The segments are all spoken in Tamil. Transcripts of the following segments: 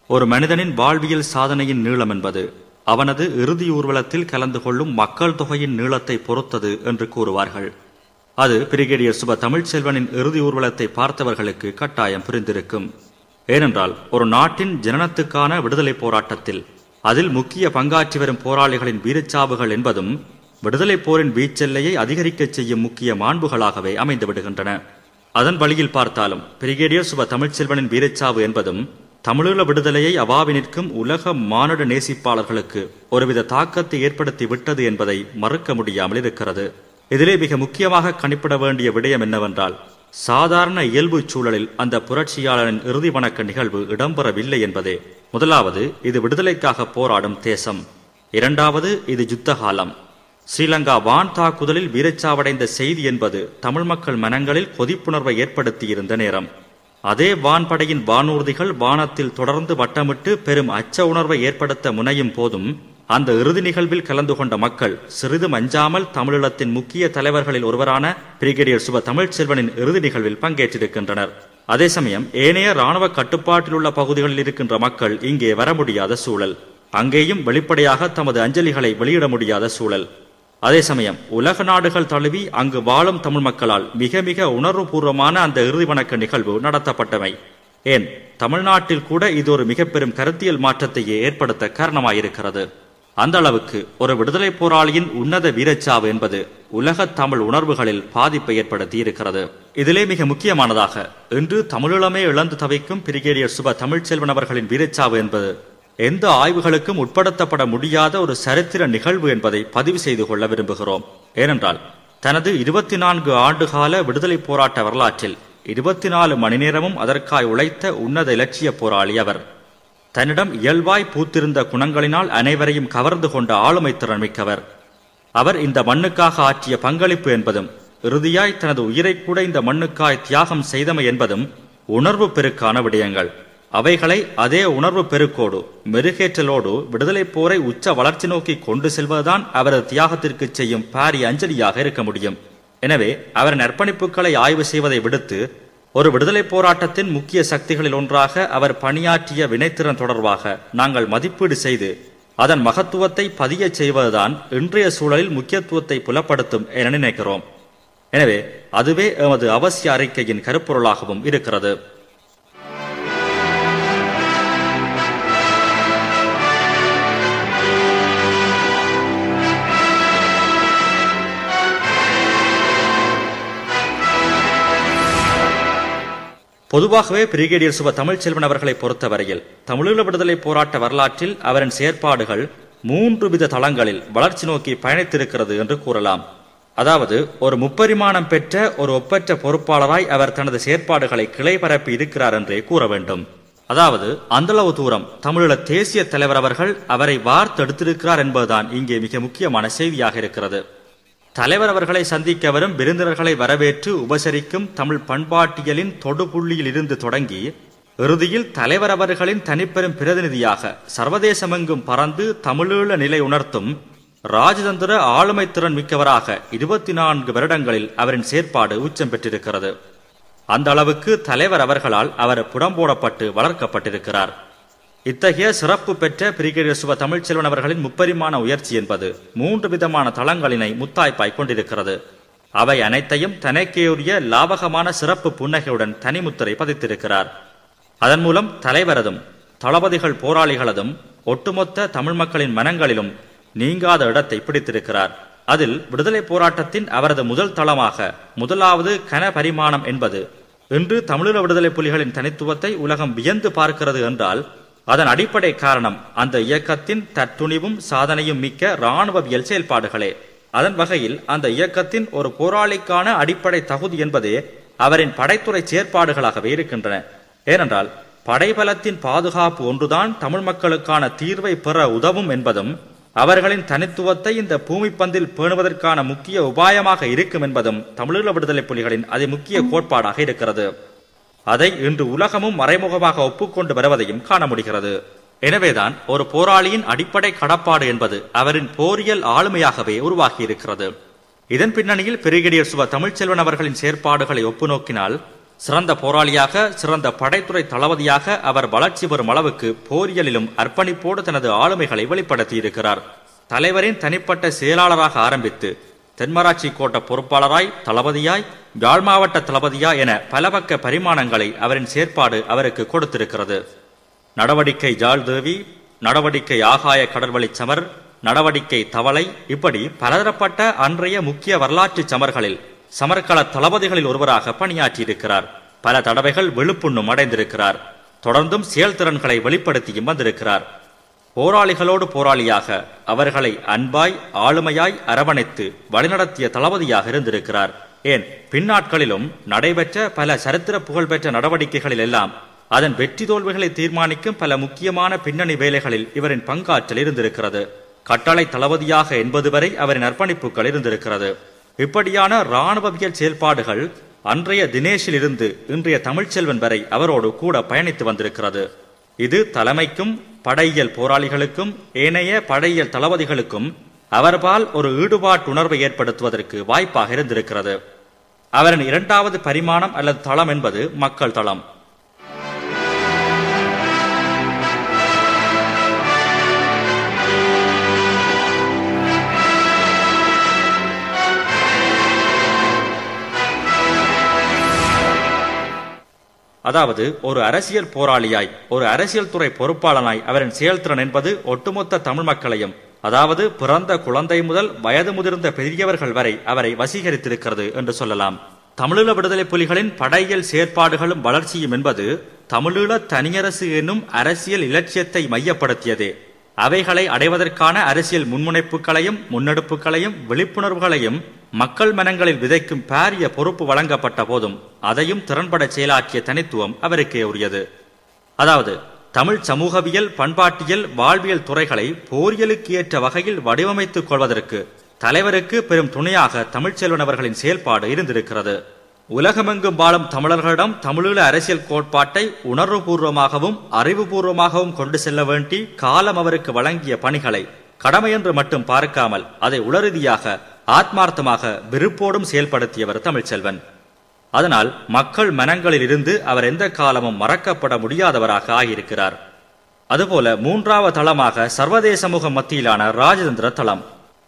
ஒரு மனிதனின் வாழ்வியல் சாதனையின் நீளம் என்பது அவனது இறுதி ஊர்வலத்தில் கலந்து கொள்ளும் மக்கள் தொகையின் நீளத்தை பொறுத்தது என்று கூறுவார்கள் அது பிரிகேடியர் சுப தமிழ்ச்செல்வனின் இறுதி ஊர்வலத்தை பார்த்தவர்களுக்கு கட்டாயம் புரிந்திருக்கும் ஏனென்றால் ஒரு நாட்டின் ஜனனத்துக்கான விடுதலை போராட்டத்தில் அதில் முக்கிய பங்காற்றி வரும் போராளிகளின் வீரச்சாவுகள் என்பதும் விடுதலை போரின் வீச்செல்லையை அதிகரிக்கச் செய்யும் முக்கிய மாண்புகளாகவே அமைந்து விடுகின்றன அதன் வழியில் பார்த்தாலும் பிரிகேடியர் சுப தமிழ்ச்செல்வனின் வீரச்சாவு என்பதும் தமிழீழ விடுதலையை அவாவி நிற்கும் உலக மானுட நேசிப்பாளர்களுக்கு ஒருவித தாக்கத்தை ஏற்படுத்தி விட்டது என்பதை மறுக்க முடியாமல் இருக்கிறது இதிலே மிக முக்கியமாக கணிப்பிட வேண்டிய விடயம் என்னவென்றால் சாதாரண இயல்பு சூழலில் அந்த புரட்சியாளரின் இறுதி வணக்க நிகழ்வு இடம்பெறவில்லை என்பதே முதலாவது இது விடுதலைக்காக போராடும் தேசம் இரண்டாவது இது யுத்த காலம் ஸ்ரீலங்கா வான் தாக்குதலில் வீரச்சாவடைந்த செய்தி என்பது தமிழ் மக்கள் மனங்களில் கொதிப்புணர்வை ஏற்படுத்தியிருந்த நேரம் அதே வான்படையின் வானூர்திகள் வானத்தில் தொடர்ந்து வட்டமிட்டு பெரும் அச்ச உணர்வை ஏற்படுத்த முனையும் போதும் அந்த இறுதி நிகழ்வில் கலந்து கொண்ட மக்கள் சிறிதும் அஞ்சாமல் தமிழீழத்தின் முக்கிய தலைவர்களில் ஒருவரான பிரிகேடியர் சுப தமிழ்ச்செல்வனின் இறுதி நிகழ்வில் பங்கேற்றிருக்கின்றனர் அதே சமயம் ஏனைய ராணுவ கட்டுப்பாட்டில் உள்ள பகுதிகளில் இருக்கின்ற மக்கள் இங்கே வர முடியாத சூழல் அங்கேயும் வெளிப்படையாக தமது அஞ்சலிகளை வெளியிட முடியாத சூழல் அதே சமயம் உலக நாடுகள் தழுவி அங்கு வாழும் தமிழ் மக்களால் மிக மிக உணர்வுபூர்வமான அந்த இறுதி வணக்க நிகழ்வு நடத்தப்பட்டவை ஏன் தமிழ்நாட்டில் கூட இது ஒரு மிக பெரும் கருத்தியல் மாற்றத்தையே ஏற்படுத்த காரணமாயிருக்கிறது அந்த அளவுக்கு ஒரு விடுதலை போராளியின் உன்னத வீரச்சாவு என்பது உலக தமிழ் உணர்வுகளில் பாதிப்பை ஏற்படுத்தி இருக்கிறது இதிலே மிக முக்கியமானதாக இன்று தமிழீழமே இழந்து தவிக்கும் பிரிகேடியர் சுப தமிழ்ச்செல்வன் அவர்களின் வீரச்சாவு என்பது எந்த ஆய்வுகளுக்கும் உட்படுத்தப்பட முடியாத ஒரு சரித்திர நிகழ்வு என்பதை பதிவு செய்து கொள்ள விரும்புகிறோம் ஏனென்றால் தனது இருபத்தி நான்கு ஆண்டுகால விடுதலை போராட்ட வரலாற்றில் இருபத்தி நாலு மணி நேரமும் அதற்காய் உழைத்த உன்னத இலட்சிய போராளி அவர் தன்னிடம் இயல்பாய் பூத்திருந்த குணங்களினால் அனைவரையும் கவர்ந்து கொண்ட ஆளுமை திறன் மிக்கவர் அவர் இந்த மண்ணுக்காக ஆற்றிய பங்களிப்பு என்பதும் இறுதியாய் தனது உயிரை கூட இந்த மண்ணுக்காய் தியாகம் செய்தமை என்பதும் உணர்வு பெருக்கான விடயங்கள் அவைகளை அதே உணர்வு பெருக்கோடு மெருகேற்றலோடு விடுதலை போரை உச்ச வளர்ச்சி நோக்கி கொண்டு செல்வதுதான் அவரது தியாகத்திற்கு செய்யும் பாரிய அஞ்சலியாக இருக்க முடியும் எனவே அவரின் அர்ப்பணிப்புகளை ஆய்வு செய்வதை விடுத்து ஒரு விடுதலை போராட்டத்தின் முக்கிய சக்திகளில் ஒன்றாக அவர் பணியாற்றிய வினைத்திறன் தொடர்பாக நாங்கள் மதிப்பீடு செய்து அதன் மகத்துவத்தை பதியச் செய்வதுதான் இன்றைய சூழலில் முக்கியத்துவத்தை புலப்படுத்தும் என நினைக்கிறோம் எனவே அதுவே எமது அவசிய அறிக்கையின் கருப்பொருளாகவும் இருக்கிறது பொதுவாகவே பிரிகேடியர் சுப தமிழ்ச்செல்வன் அவர்களை பொறுத்தவரையில் தமிழீழ விடுதலை போராட்ட வரலாற்றில் அவரின் செயற்பாடுகள் மூன்று வித தளங்களில் வளர்ச்சி நோக்கி பயணித்திருக்கிறது என்று கூறலாம் அதாவது ஒரு முப்பரிமாணம் பெற்ற ஒரு ஒப்பற்ற பொறுப்பாளராய் அவர் தனது செயற்பாடுகளை கிளை பரப்பி இருக்கிறார் என்றே கூற வேண்டும் அதாவது அந்தளவு தூரம் தமிழீழ தேசிய தலைவர் அவர்கள் அவரை வார்த்தெடுத்திருக்கிறார் என்பதுதான் இங்கே மிக முக்கியமான செய்தியாக இருக்கிறது தலைவர் அவர்களை சந்திக்க வரும் விருந்தினர்களை வரவேற்று உபசரிக்கும் தமிழ் பண்பாட்டியலின் தொடுபுள்ளியில் இருந்து தொடங்கி இறுதியில் தலைவர் அவர்களின் தனிப்பெரும் பிரதிநிதியாக சர்வதேசமெங்கும் பறந்து தமிழீழ நிலை உணர்த்தும் ராஜதந்திர ஆளுமை திறன் மிக்கவராக இருபத்தி நான்கு வருடங்களில் அவரின் செயற்பாடு உச்சம் பெற்றிருக்கிறது அந்த அளவுக்கு தலைவர் அவர்களால் அவர் புடம்போடப்பட்டு வளர்க்கப்பட்டிருக்கிறார் இத்தகைய சிறப்பு பெற்ற பிரிகேடியர் சுப தமிழ்ச்செல்வன் அவர்களின் முப்பரிமாண உயர்ச்சி என்பது மூன்று விதமான தளங்களினை முத்தாய்ப்பாய் கொண்டிருக்கிறது அவை அனைத்தையும் தனக்கேயுரிய லாபகமான சிறப்பு புன்னகையுடன் தனிமுத்திரை பதித்திருக்கிறார் அதன் மூலம் தலைவரதும் தளபதிகள் போராளிகளதும் ஒட்டுமொத்த தமிழ் மக்களின் மனங்களிலும் நீங்காத இடத்தை பிடித்திருக்கிறார் அதில் விடுதலை போராட்டத்தின் அவரது முதல் தளமாக முதலாவது கன பரிமாணம் என்பது இன்று தமிழீழ விடுதலை புலிகளின் தனித்துவத்தை உலகம் வியந்து பார்க்கிறது என்றால் அதன் அடிப்படை காரணம் அந்த இயக்கத்தின் தற்துணிவும் சாதனையும் மிக்க இராணுவவியல் செயல்பாடுகளே அதன் வகையில் அந்த இயக்கத்தின் ஒரு போராளிக்கான அடிப்படை தகுதி என்பதே அவரின் படைத்துறை செயற்பாடுகளாகவே இருக்கின்றன ஏனென்றால் படைபலத்தின் பாதுகாப்பு ஒன்றுதான் தமிழ் மக்களுக்கான தீர்வை பெற உதவும் என்பதும் அவர்களின் தனித்துவத்தை இந்த பூமி பந்தில் பேணுவதற்கான முக்கிய உபாயமாக இருக்கும் என்பதும் தமிழீழ விடுதலை புலிகளின் அதி முக்கிய கோட்பாடாக இருக்கிறது அதை இன்று உலகமும் மறைமுகமாக ஒப்புக்கொண்டு வருவதையும் காண முடிகிறது எனவேதான் ஒரு போராளியின் அடிப்படை கடப்பாடு என்பது அவரின் போரியல் ஆளுமையாகவே உருவாகியிருக்கிறது இதன் பின்னணியில் பிரிகேடியர் சுப தமிழ்ச்செல்வன் அவர்களின் செயற்பாடுகளை ஒப்புநோக்கினால் சிறந்த போராளியாக சிறந்த படைத்துறை தளபதியாக அவர் வளர்ச்சி பெறும் அளவுக்கு போரியலிலும் அர்ப்பணிப்போடு தனது ஆளுமைகளை வெளிப்படுத்தியிருக்கிறார் தலைவரின் தனிப்பட்ட செயலாளராக ஆரம்பித்து தென்மராட்சி கோட்ட பொறுப்பாளராய் தளபதியாய் யாழ் மாவட்ட தளபதியாய் என பலபக்க பரிமாணங்களை அவரின் செயற்பாடு அவருக்கு கொடுத்திருக்கிறது நடவடிக்கை ஜாழ் தேவி நடவடிக்கை ஆகாய கடல்வழி சமர் நடவடிக்கை தவளை இப்படி பலதரப்பட்ட அன்றைய முக்கிய வரலாற்று சமர்களில் சமர்க்கள தளபதிகளில் ஒருவராக பணியாற்றியிருக்கிறார் பல தடவைகள் விழுப்புண்ணும் அடைந்திருக்கிறார் தொடர்ந்தும் செயல்திறன்களை வெளிப்படுத்தியும் வந்திருக்கிறார் போராளிகளோடு போராளியாக அவர்களை அன்பாய் ஆளுமையாய் அரவணைத்து வழிநடத்திய தளபதியாக இருந்திருக்கிறார் ஏன் பின்னாட்களிலும் நடைபெற்ற பல சரித்திர புகழ்பெற்ற நடவடிக்கைகளில் எல்லாம் அதன் வெற்றி தோல்விகளை தீர்மானிக்கும் பல முக்கியமான பின்னணி வேலைகளில் இவரின் பங்காற்றல் இருந்திருக்கிறது கட்டளை தளபதியாக என்பது வரை அவரின் அர்ப்பணிப்புகள் இருந்திருக்கிறது இப்படியான இராணுவவியல் செயல்பாடுகள் அன்றைய தினேஷில் இருந்து இன்றைய தமிழ்ச்செல்வன் வரை அவரோடு கூட பயணித்து வந்திருக்கிறது இது தலைமைக்கும் படையியல் போராளிகளுக்கும் ஏனைய படையியல் தளபதிகளுக்கும் அவர்பால் ஒரு ஈடுபாட்டுணர்வை ஏற்படுத்துவதற்கு வாய்ப்பாக இருந்திருக்கிறது அவரின் இரண்டாவது பரிமாணம் அல்லது தளம் என்பது மக்கள் தளம் அதாவது ஒரு அரசியல் போராளியாய் ஒரு அரசியல் துறை பொறுப்பாளனாய் அவரின் செயல்திறன் என்பது ஒட்டுமொத்த தமிழ் மக்களையும் அதாவது பிறந்த குழந்தை முதல் வயது முதிர்ந்த பெரியவர்கள் வரை அவரை வசீகரித்திருக்கிறது என்று சொல்லலாம் தமிழீழ விடுதலை புலிகளின் படையியல் செயற்பாடுகளும் வளர்ச்சியும் என்பது தமிழீழ தனியரசு என்னும் அரசியல் இலட்சியத்தை மையப்படுத்தியதே அவைகளை அடைவதற்கான அரசியல் முன்முனைப்புகளையும் முன்னெடுப்புகளையும் விழிப்புணர்வுகளையும் மக்கள் மனங்களில் விதைக்கும் பாரிய பொறுப்பு வழங்கப்பட்ட போதும் அதையும் திறன்பட செயலாற்றிய தனித்துவம் அவருக்கே உரியது அதாவது தமிழ் சமூகவியல் பண்பாட்டியல் வாழ்வியல் துறைகளை போரியலுக்கு ஏற்ற வகையில் வடிவமைத்துக் கொள்வதற்கு தலைவருக்கு பெரும் துணையாக தமிழ்ச்செல்வன் அவர்களின் செயல்பாடு இருந்திருக்கிறது உலகமெங்கும் வாழும் தமிழர்களிடம் தமிழீழ அரசியல் கோட்பாட்டை உணர்வுபூர்வமாகவும் அறிவுபூர்வமாகவும் கொண்டு செல்ல வேண்டி காலம் அவருக்கு வழங்கிய பணிகளை கடமையென்று மட்டும் பார்க்காமல் அதை உளரீதியாக ஆத்மார்த்தமாக விருப்போடும் செயல்படுத்தியவர் தமிழ்ச்செல்வன் அதனால் மக்கள் மனங்களில் இருந்து அவர் எந்த காலமும் மறக்கப்பட முடியாதவராக ஆகியிருக்கிறார் அதுபோல மூன்றாவது தளமாக சர்வதேச சமூக மத்தியிலான ராஜதந்திர தளம்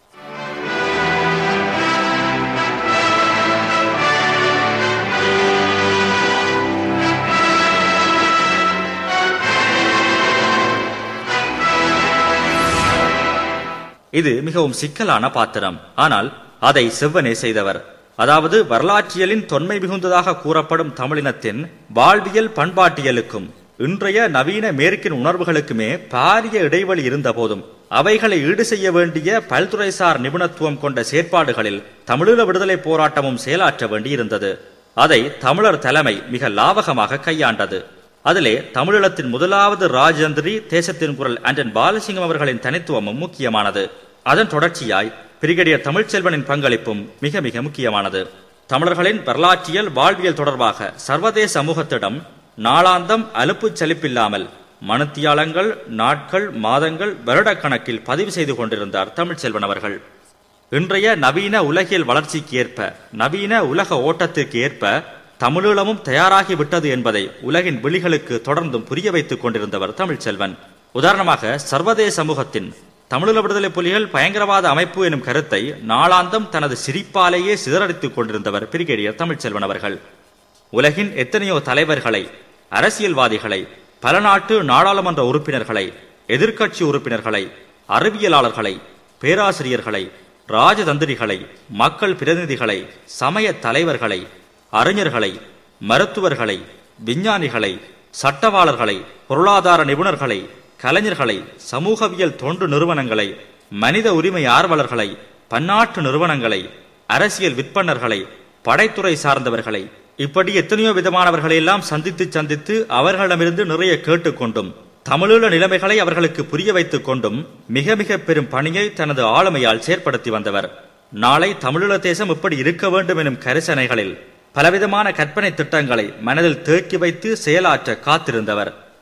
இது மிகவும் சிக்கலான பாத்திரம் ஆனால் அதை செவ்வனே செய்தவர் அதாவது வரலாற்றியலின் தொன்மை மிகுந்ததாக கூறப்படும் தமிழினத்தின் வாழ்வியல் பண்பாட்டியலுக்கும் இன்றைய நவீன மேற்கின் உணர்வுகளுக்குமே பாரிய இடைவெளி இருந்த போதும் அவைகளை ஈடு செய்ய வேண்டிய பல்துறைசார் நிபுணத்துவம் கொண்ட செயற்பாடுகளில் தமிழீழ விடுதலை போராட்டமும் செயலாற்ற வேண்டியிருந்தது அதை தமிழர் தலைமை மிக லாவகமாக கையாண்டது அதிலே தமிழீழத்தின் முதலாவது ராஜதந்திரி தேசத்தின் குரல் ஆண்டன் பாலசிங்கம் அவர்களின் தனித்துவமும் முக்கியமானது அதன் தொடர்ச்சியாய் பிரிகேடியர் தமிழ்ச்செல்வனின் பங்களிப்பும் மிக மிக முக்கியமானது தமிழர்களின் வரலாற்றியல் வாழ்வியல் தொடர்பாக சர்வதேச சமூகத்திடம் நாளாந்தம் அலுப்புச் சலிப்பில்லாமல் மனுத்தியாளங்கள் நாட்கள் மாதங்கள் வருடக்கணக்கில் பதிவு செய்து கொண்டிருந்தார் தமிழ்ச்செல்வன் அவர்கள் இன்றைய நவீன உலகியல் வளர்ச்சிக்கு ஏற்ப நவீன உலக ஓட்டத்திற்கு ஏற்ப தமிழீழமும் தயாராகி விட்டது என்பதை உலகின் விழிகளுக்கு தொடர்ந்தும் புரிய வைத்துக் கொண்டிருந்தவர் தமிழ்ச்செல்வன் உதாரணமாக சர்வதேச சமூகத்தின் தமிழீழ விடுதலை புலிகள் பயங்கரவாத அமைப்பு எனும் கருத்தை நாளாந்தம் தனது சிரிப்பாலேயே சிதறடித்துக் கொண்டிருந்தவர் பிரிகேடியர் தமிழ்ச்செல்வன் அவர்கள் உலகின் எத்தனையோ தலைவர்களை அரசியல்வாதிகளை பல நாட்டு நாடாளுமன்ற உறுப்பினர்களை எதிர்க்கட்சி உறுப்பினர்களை அறிவியலாளர்களை பேராசிரியர்களை ராஜதந்திரிகளை மக்கள் பிரதிநிதிகளை சமய தலைவர்களை அறிஞர்களை மருத்துவர்களை விஞ்ஞானிகளை சட்டவாளர்களை பொருளாதார நிபுணர்களை கலைஞர்களை சமூகவியல் தொண்டு நிறுவனங்களை மனித உரிமை ஆர்வலர்களை பன்னாட்டு நிறுவனங்களை அரசியல் விற்பனர்களை படைத்துறை சார்ந்தவர்களை இப்படி எத்தனையோ விதமானவர்களை எல்லாம் சந்தித்து சந்தித்து அவர்களிடமிருந்து நிறைய கேட்டுக்கொண்டும் தமிழீழ நிலைமைகளை அவர்களுக்கு புரிய வைத்துக் கொண்டும் மிக மிக பெரும் பணியை தனது ஆளுமையால் செயற்படுத்தி வந்தவர் நாளை தமிழீழ தேசம் இப்படி இருக்க வேண்டும் எனும் கரிசனைகளில் பலவிதமான கற்பனை திட்டங்களை மனதில் தேக்கி வைத்து செயலாற்ற காத்திருந்தவர்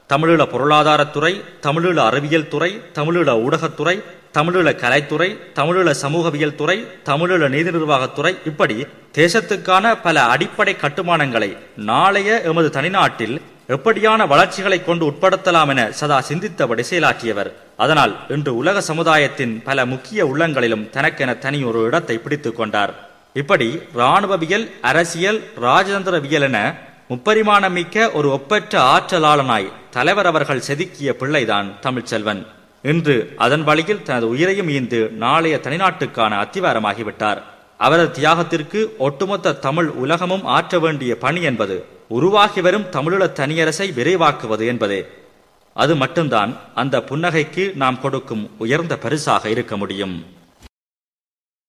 தமிழீழ பொருளாதாரத்துறை தமிழீழ அறிவியல் துறை தமிழீழ ஊடகத்துறை தமிழீழ கலைத்துறை தமிழீழ சமூகவியல் துறை தமிழீழ நீதி நிர்வாகத்துறை இப்படி தேசத்துக்கான பல அடிப்படை கட்டுமானங்களை நாளைய எமது தனிநாட்டில் எப்படியான வளர்ச்சிகளை கொண்டு உட்படுத்தலாம் என சதா சிந்தித்தபடி செயலாற்றியவர் அதனால் இன்று உலக சமுதாயத்தின் பல முக்கிய உள்ளங்களிலும் தனக்கென தனி ஒரு இடத்தை பிடித்துக் கொண்டார் இப்படி இராணுவவியல் அரசியல் ராஜதந்திரவியல் என முப்பரிமாணமிக்க ஒரு ஒப்பற்ற ஆற்றலாளனாய் தலைவர் அவர்கள் செதுக்கிய பிள்ளைதான் தமிழ்ச்செல்வன் இன்று அதன் வழியில் தனது உயிரையும் ஈந்து நாளைய தனிநாட்டுக்கான அத்திவாரமாகிவிட்டார் அவரது தியாகத்திற்கு ஒட்டுமொத்த தமிழ் உலகமும் ஆற்ற வேண்டிய பணி என்பது உருவாகி வரும் தமிழீழ தனியரசை விரைவாக்குவது என்பதே அது மட்டும்தான் அந்த புன்னகைக்கு நாம் கொடுக்கும் உயர்ந்த பரிசாக இருக்க முடியும்